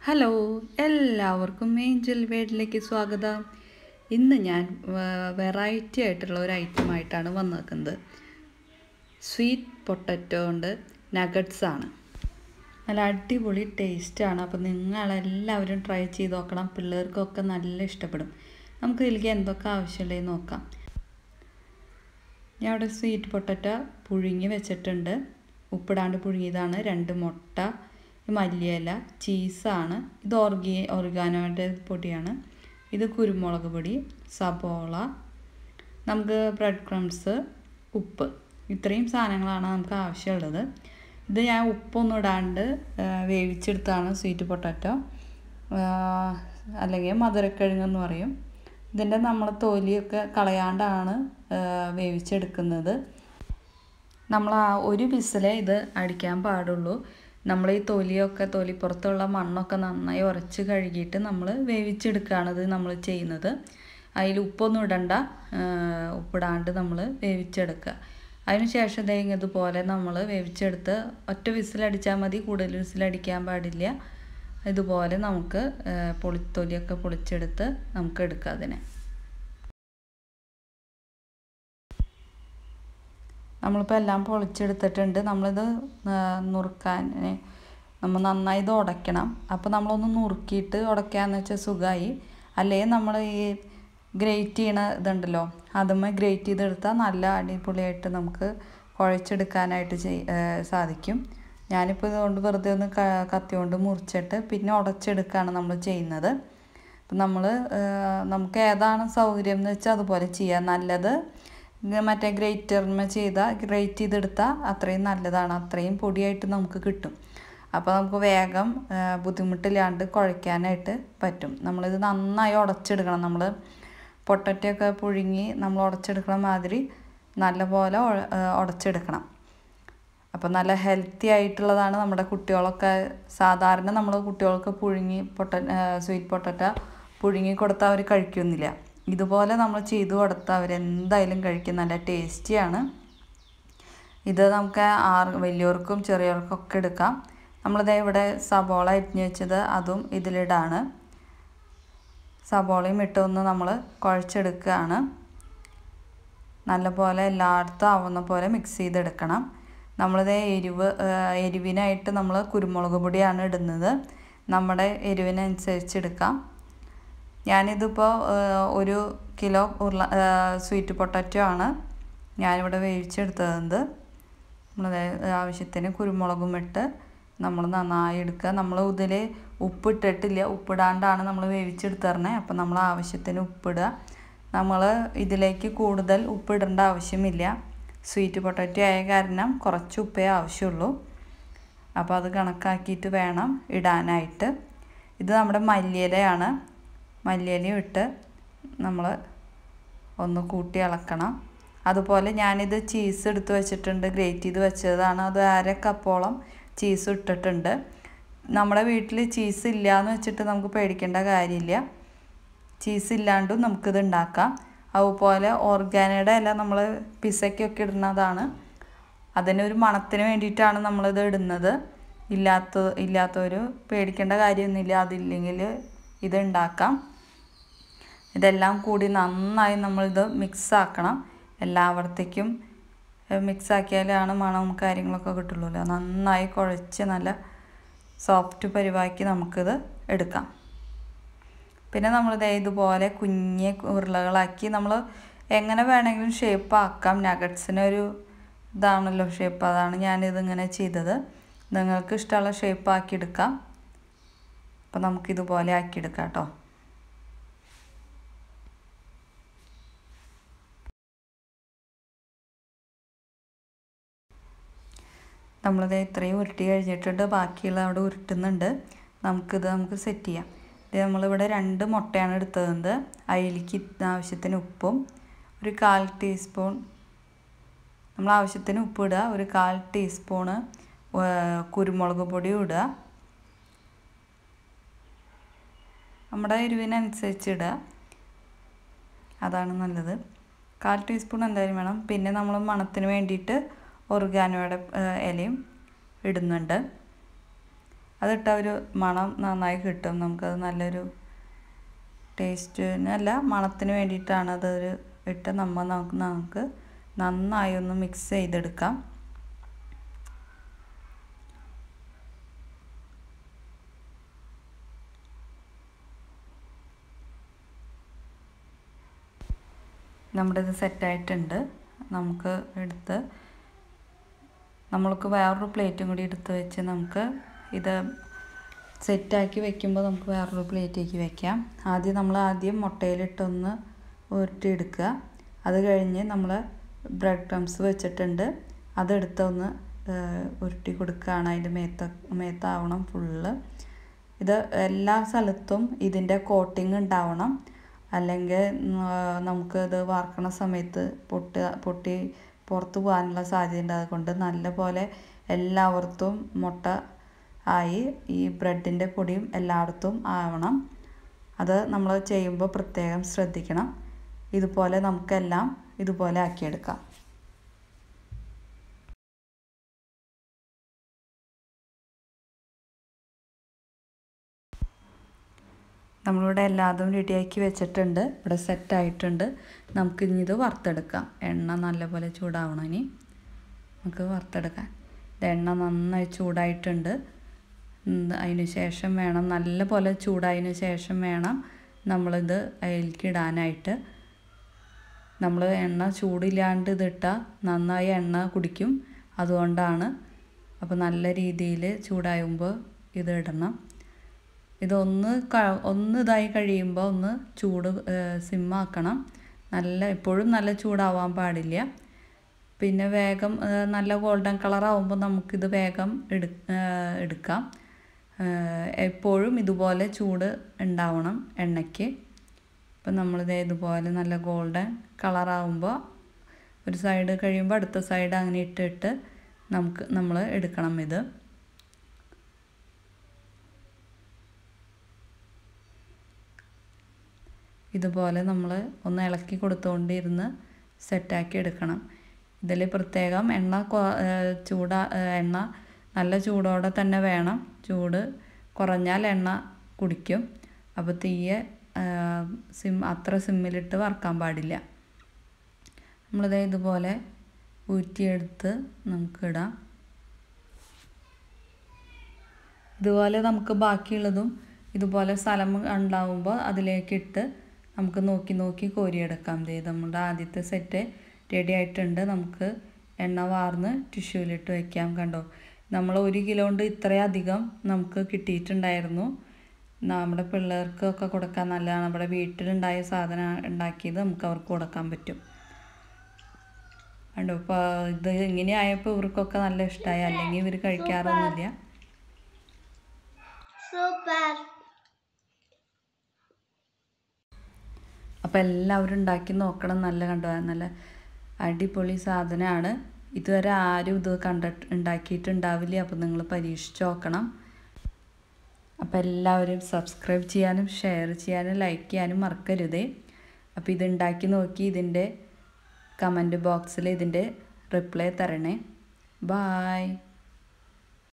hello എല്ലാവർക്കും Angel വേഡിലേക്ക് സ്വാഗതം ഇന്ന് ഞാൻ വെറൈറ്റി ആയിട്ടുള്ള ഒരു ഐറ്റമായിട്ടാണ് വന്നിരിക്കുന്നത് സ്വീറ്റ് പൊട്ടറ്റോ കൊണ്ട് നഗറ്റ്സ് ആണ് നല്ല അടിപൊളി ടേസ്റ്റാണ് അപ്പോൾ നിങ്ങളെല്ലാവരും ട്രൈ ചെയ്ത് നോക്കണം പിള്ളേർക്കൊക്കെ നല്ല ഇഷ്ടപ്പെടും നമുക്ക് ഇതിലേക്ക് എന്തൊക്കെ ആവശ്യമുള്ളതെന്ന് നോക്കാം ഞാൻ അവിടെ സ്വീറ്റ് പൊട്ടറ്റോ പുഴുങ്ങി വെച്ചിട്ടുണ്ട് ഉപ്പിടാണ്ട് പുഴുങ്ങിയതാണ് രണ്ട് മുട്ട മല്ലിയില ചീസാണ് ഇത് ഓർഗി ഓർഗാനോയുടെ പൊടിയാണ് ഇത് കുരുമുളക് പൊടി സബോള നമുക്ക് ബ്രെഡ് ക്രംസ് ഉപ്പ് ഇത്രയും സാധനങ്ങളാണ് നമുക്ക് ആവശ്യമുള്ളത് ഇത് ഞാൻ ഉപ്പൊന്നും ഇടാണ്ട് വേവിച്ചെടുത്താണ് സ്വീറ്റ് പൊട്ടാറ്റോ അല്ലെങ്കിൽ മധുരക്കിഴങ്ങെന്ന് പറയും ഇതിൻ്റെ നമ്മൾ തൊലിയൊക്കെ കളയാണ്ടാണ് വേവിച്ചെടുക്കുന്നത് നമ്മൾ ആ ഒരു വിസിലേ ഇത് അടിക്കാൻ പാടുള്ളൂ നമ്മൾ ഈ തൊലിയൊക്കെ തൊലി പുറത്തുള്ള മണ്ണൊക്കെ നന്നായി ഉരച്ച് കഴുകിയിട്ട് നമ്മൾ വേവിച്ചെടുക്കുകയാണ് ഇത് നമ്മൾ ചെയ്യുന്നത് അതിൽ ഉപ്പൊന്നും ഇടണ്ട ഉപ്പിടാണ്ട് നമ്മൾ വേവിച്ചെടുക്കുക അതിനുശേഷം ദേ ഇതുപോലെ നമ്മൾ വേവിച്ചെടുത്ത് ഒറ്റ വിസിലടിച്ചാൽ മതി കൂടുതൽ വിസിലടിക്കാൻ പാടില്ല ഇതുപോലെ നമുക്ക് പൊളിത്തൊലിയൊക്കെ പൊളിച്ചെടുത്ത് നമുക്ക് എടുക്കാം അതിനെ നമ്മളിപ്പോൾ എല്ലാം പൊളിച്ചെടുത്തിട്ടുണ്ട് നമ്മളിത് നുറുക്കാൻ നമ്മൾ നന്നായി ഇത് ഉടയ്ക്കണം അപ്പോൾ നമ്മളൊന്ന് നുറുക്കിയിട്ട് ഉടയ്ക്കാന്ന് വെച്ചാൽ സുഖമായി അല്ലെങ്കിൽ നമ്മൾ ഈ ഗ്രേറ്റ് ചെയ്യണ ഇതുണ്ടല്ലോ അതുമ്മേ ഗ്രേറ്റ് ചെയ്തെടുത്താൽ നല്ല അടിപൊളിയായിട്ട് നമുക്ക് കുഴച്ചെടുക്കാനായിട്ട് ചെയ് സാധിക്കും ഞാനിപ്പോൾ ഇതുകൊണ്ട് വെറുതെ ഒന്ന് കത്തി കൊണ്ട് മുറിച്ചിട്ട് പിന്നെ ഉടച്ചെടുക്കുകയാണ് നമ്മൾ ചെയ്യുന്നത് അപ്പം നമ്മൾ നമുക്ക് ഏതാണ് സൗകര്യം എന്ന് വെച്ചാൽ അതുപോലെ ചെയ്യാം നല്ലത് മറ്റേ ഗ്രേറ്ററിന് ചെയ്താൽ ഗ്രേറ്റ് ചെയ്തെടുത്താൽ അത്രയും നല്ലതാണ് അത്രയും പൊടിയായിട്ട് നമുക്ക് കിട്ടും അപ്പോൾ നമുക്ക് വേഗം ബുദ്ധിമുട്ടില്ലാണ്ട് കുഴയ്ക്കാനായിട്ട് പറ്റും നമ്മളിത് നന്നായി ഉടച്ചെടുക്കണം നമ്മൾ പൊട്ടറ്റയൊക്കെ പുഴുങ്ങി നമ്മൾ ഉടച്ചെടുക്കണ മാതിരി നല്ലപോലെ ഉടച്ചെടുക്കണം അപ്പോൾ നല്ല ഹെൽത്തി ആയിട്ടുള്ളതാണ് നമ്മുടെ കുട്ടികളൊക്കെ സാധാരണ നമ്മൾ കുട്ടികൾക്ക് പുഴുങ്ങി പൊട്ട സ്വീറ്റ് പൊട്ടറ്റ പുഴുങ്ങി കൊടുത്താൽ അവർ കഴിക്കുന്നില്ല ഇതുപോലെ നമ്മൾ ചെയ്തു കൊടുത്താൽ അവരെന്തായാലും കഴിക്കും നല്ല ടേസ്റ്റിയാണ് ഇത് നമുക്ക് ആറ് വലിയവർക്കും ചെറിയവർക്കും ഒക്കെ എടുക്കാം നമ്മളിത് ഇവിടെ സബോള അരിഞ്ഞ് വെച്ചത് അതും ഇതിലിടാണ് സബോളയും ഇട്ടൊന്ന് നമ്മൾ കുഴച്ചെടുക്കുകയാണ് നല്ലപോലെ എല്ലായിടത്തും ആവുന്ന പോലെ മിക്സ് ചെയ്തെടുക്കണം നമ്മളിത് എരിവ് എരിവിനായിട്ട് നമ്മൾ കുരുമുളക് പൊടിയാണ് ഇടുന്നത് നമ്മുടെ എരിവിനനുസരിച്ച് എടുക്കാം ഞാനിതിപ്പോൾ ഒരു കിലോ ഉരുള സ്വീറ്റ് പൊട്ടാറ്റോ ആണ് ഞാനിവിടെ വേവിച്ചെടുത്തത് നമ്മൾ ആവശ്യത്തിന് കുരുമുളകും ഇട്ട് നമ്മൾ നന്നായി എടുക്കുക നമ്മൾ ഇതിൽ ഉപ്പിട്ടിട്ടില്ല ഉപ്പിടാണ്ടാണ് നമ്മൾ വേവിച്ചെടുത്തരണേ അപ്പം നമ്മൾ ആവശ്യത്തിന് ഉപ്പിടുക നമ്മൾ ഇതിലേക്ക് കൂടുതൽ ഉപ്പിടേണ്ട ആവശ്യമില്ല സ്വീറ്റ് പൊട്ടാറ്റോ ആയ കാരണം കുറച്ച് ഉപ്പേ ആവശ്യമുള്ളൂ അപ്പോൾ അത് കണക്കാക്കിയിട്ട് വേണം ഇടാനായിട്ട് ഇത് നമ്മുടെ മല്ലിയിലയാണ് മല്ലിയിലയും ഇട്ട് നമ്മൾ ഒന്ന് കൂട്ടി ഇളക്കണം അതുപോലെ ഞാനിത് ചീസ് എടുത്ത് വെച്ചിട്ടുണ്ട് ഗ്രേറ്റ് ചെയ്ത് വെച്ചതാണ് അത് അര കപ്പോളം ചീസ് ഇട്ടിട്ടുണ്ട് നമ്മുടെ വീട്ടിൽ ചീസ് ഇല്ല എന്ന് വെച്ചിട്ട് നമുക്ക് പേടിക്കേണ്ട കാര്യമില്ല ചീസ് ഇല്ലാണ്ടും നമുക്കിത് ഉണ്ടാക്കാം അതുപോലെ ഓർഗാനയുടെ ഇല നമ്മൾ പിസയ്ക്കൊക്കെ ഇടുന്നതാണ് അതിനൊരു മണത്തിന് വേണ്ടിയിട്ടാണ് നമ്മളിത് ഇടുന്നത് ഇല്ലാത്ത ഇല്ലാത്തവർ പേടിക്കേണ്ട കാര്യമൊന്നുമില്ല അതില്ലെങ്കിൽ ഇത് ഉണ്ടാക്കാം ഇതെല്ലാം കൂടി നന്നായി നമ്മളിത് മിക്സ് ആക്കണം എല്ലാവർത്തേക്കും മിക്സ് ആക്കിയാലാണ് മണവും കാര്യങ്ങളൊക്കെ കിട്ടുള്ളൂ നന്നായി കുഴച്ച് നല്ല സോഫ്റ്റ് പരിവാക്കി നമുക്കിത് എടുക്കാം പിന്നെ നമ്മളിത് ഇതുപോലെ കുഞ്ഞ് ഉരുളകളാക്കി നമ്മൾ എങ്ങനെ വേണമെങ്കിലും ഷേപ്പ് ആക്കാം നഗറ്റ്സിനൊരു ഇതാണല്ലോ ഷേപ്പ് അതാണ് ഞാനിതിങ്ങനെ ചെയ്തത് നിങ്ങൾക്ക് ഇഷ്ടമുള്ള ഷേപ്പ് ആക്കി എടുക്കാം അപ്പം നമുക്കിതുപോലെ ആക്കിയെടുക്കാം കേട്ടോ നമ്മളിത് ഇത്രയും ഉരുട്ടി കഴിഞ്ഞിട്ടുണ്ട് ബാക്കിയുള്ള അവിടെ ഉരുട്ടുന്നുണ്ട് നമുക്കിത് നമുക്ക് സെറ്റ് ചെയ്യാം ഇത് നമ്മളിവിടെ രണ്ട് മുട്ടയാണ് എടുത്തത് അതിലേക്ക് ആവശ്യത്തിന് ഉപ്പും ഒരു കാൽ ടീസ്പൂൺ നമ്മൾ ആവശ്യത്തിന് ഉപ്പ് ഇടുക ഒരു കാൽ ടീസ്പൂണ് കുരുമുളക് പൊടി ഇടുക നമ്മുടെ എരിവിനനുസരിച്ച് ഇടുക അതാണ് നല്ലത് കാൽ ടീസ്പൂൺ എന്തായാലും വേണം പിന്നെ നമ്മൾ മണത്തിന് വേണ്ടിയിട്ട് ഒർഗാനോയുടെ ഇലയും ഇടുന്നുണ്ട് അതിട്ട ഒരു മണം നന്നായി കിട്ടും നമുക്കത് നല്ലൊരു ടേസ്റ്റിനല്ല മണത്തിന് വേണ്ടിയിട്ടാണ് അതൊരു ഇട്ട് നമ്മൾ നമുക്ക് നമുക്ക് നന്നായി ഒന്ന് മിക്സ് ചെയ്തെടുക്കാം നമ്മുടെ ഇത് സെറ്റായിട്ടുണ്ട് നമുക്ക് എടുത്ത് നമ്മൾക്ക് വേറൊരു പ്ലേറ്റും കൂടി എടുത്ത് വെച്ച് നമുക്ക് ഇത് സെറ്റാക്കി വെക്കുമ്പോൾ നമുക്ക് വേറൊരു പ്ലേറ്റിലേക്ക് വെക്കാം ആദ്യം നമ്മൾ ആദ്യം മുട്ടയിലിട്ടൊന്ന് ഉരുട്ടിയെടുക്കുക അത് കഴിഞ്ഞ് നമ്മൾ ബ്രെഡ് ക്രംസ് വെച്ചിട്ടുണ്ട് അതെടുത്തൊന്ന് ഉരുട്ടി കൊടുക്കുകയാണ് അതിൻ്റെ മേത്ത മേത്താവണം ഫുള്ള് ഇത് എല്ലാ സ്ഥലത്തും ഇതിൻ്റെ കോട്ടിങ് ഉണ്ടാവണം അല്ലെങ്കിൽ നമുക്ക് ഇത് വറക്കണ സമയത്ത് പൊട്ടി പൊട്ടി പുറത്ത് പോകാനുള്ള സാധ്യതയുണ്ട് അതുകൊണ്ട് നല്ല പോലെ എല്ലായിടത്തും മുട്ട ആയി ഈ ബ്രെഡിൻ്റെ പൊടിയും എല്ലായിടത്തും ആവണം അത് നമ്മൾ ചെയ്യുമ്പോൾ പ്രത്യേകം ശ്രദ്ധിക്കണം ഇതുപോലെ നമുക്കെല്ലാം ഇതുപോലെ ആക്കിയെടുക്കാം നമ്മളിവിടെ എല്ലാതും റെഡിയാക്കി വെച്ചിട്ടുണ്ട് ഇവിടെ സെറ്റായിട്ടുണ്ട് നമുക്ക് ഇനി ഇത് വറുത്തെടുക്കാം എണ്ണ നല്ലപോലെ ചൂടാവണം ഇനി നമുക്ക് വറുത്തെടുക്കാൻ എണ്ണ നന്നായി ചൂടായിട്ടുണ്ട് അതിന് ശേഷം വേണം നല്ല പോലെ ചൂടായതിന് ശേഷം വേണം നമ്മളിത് അതിലേക്ക് ഇടാനായിട്ട് നമ്മൾ എണ്ണ ചൂടില്ലാണ്ട് ഇതിട്ടാൽ നന്നായി എണ്ണ കുടിക്കും അതുകൊണ്ടാണ് അപ്പോൾ നല്ല രീതിയിൽ ചൂടായുമ്പോൾ ഇത് ഇടണം ഇതൊന്ന് ഒന്ന് ഇതായി കഴിയുമ്പോൾ ഒന്ന് ചൂട് സിമ്മാക്കണം നല്ല എപ്പോഴും നല്ല ചൂടാവാൻ പാടില്ല പിന്നെ വേഗം നല്ല ഗോൾഡൻ കളറാവുമ്പോൾ നമുക്കിത് വേഗം എടു എടുക്കാം എപ്പോഴും ഇതുപോലെ ചൂട് ഉണ്ടാവണം എണ്ണയ്ക്ക് ഇപ്പം നമ്മളിത് ഇതുപോലെ നല്ല ഗോൾഡൻ കളറാവുമ്പോൾ ഒരു സൈഡ് കഴിയുമ്പോൾ അടുത്ത സൈഡ് അങ്ങനെ ഇട്ടിട്ട് നമുക്ക് നമ്മൾ എടുക്കണം ഇത് ഇതുപോലെ നമ്മൾ ഒന്ന് ഇളക്കി കൊടുത്തുകൊണ്ടിരുന്ന് സെറ്റാക്കി എടുക്കണം ഇതിൽ പ്രത്യേകം എണ്ണ ചൂടാ എണ്ണ നല്ല ചൂടോടെ തന്നെ വേണം ചൂട് കുറഞ്ഞാൽ എണ്ണ കുടിക്കും അപ്പോൾ തീയെ സിം അത്ര സിമ്മിലിട്ട് വറക്കാൻ പാടില്ല നമ്മളിത് ഇതുപോലെ ഊറ്റിയെടുത്ത് നമുക്കിടാം ഇതുപോലെ നമുക്ക് ബാക്കിയുള്ളതും ഇതുപോലെ സ്ഥലം ഉണ്ടാവുമ്പോൾ അതിലേക്കിട്ട് നമുക്ക് നോക്കി നോക്കി കോരിയെടുക്കാം ദേ നമ്മുടെ ആദ്യത്തെ സെറ്റ് റെഡി ആയിട്ടുണ്ട് നമുക്ക് എണ്ണ വാർന്ന് ടിഷ്യൂവിലിട്ട് വെക്കാം കണ്ടോ നമ്മൾ ഒരു കിലോ കൊണ്ട് ഇത്രയധികം നമുക്ക് കിട്ടിയിട്ടുണ്ടായിരുന്നു നമ്മുടെ പിള്ളേർക്കൊക്കെ കൊടുക്കാൻ നല്ലതാണ് നമ്മുടെ വീട്ടിലുണ്ടായ സാധനം ഉണ്ടാക്കിയത് നമുക്ക് അവർക്ക് കൊടുക്കാൻ പറ്റും കണ്ടോ ഇപ്പോൾ ഇത് ഇങ്ങനെ ആയപ്പോൾ ഇവർക്കൊക്കെ നല്ല ഇഷ്ടമായി അല്ലെങ്കിൽ ഇവർ കഴിക്കാറൊന്നുമില്ല സൂപ്പർ അപ്പോൾ എല്ലാവരും ഉണ്ടാക്കി നോക്കണം നല്ല കണ്ടോ നല്ല അടിപൊളി സാധനമാണ് ഇതുവരെ ആരും ഇത് കണ്ടിട്ട് ഉണ്ടാക്കിയിട്ടുണ്ടാവില്ല അപ്പോൾ നിങ്ങൾ പരീക്ഷിച്ച് നോക്കണം അപ്പോൾ എല്ലാവരും സബ്സ്ക്രൈബ് ചെയ്യാനും ഷെയർ ചെയ്യാനും ലൈക്ക് ചെയ്യാനും മറക്കരുതേ അപ്പോൾ ഇത് ഉണ്ടാക്കി നോക്കി ഇതിൻ്റെ കമൻറ്റ് ബോക്സിൽ ഇതിൻ്റെ റിപ്ലൈ തരണേ ബായ്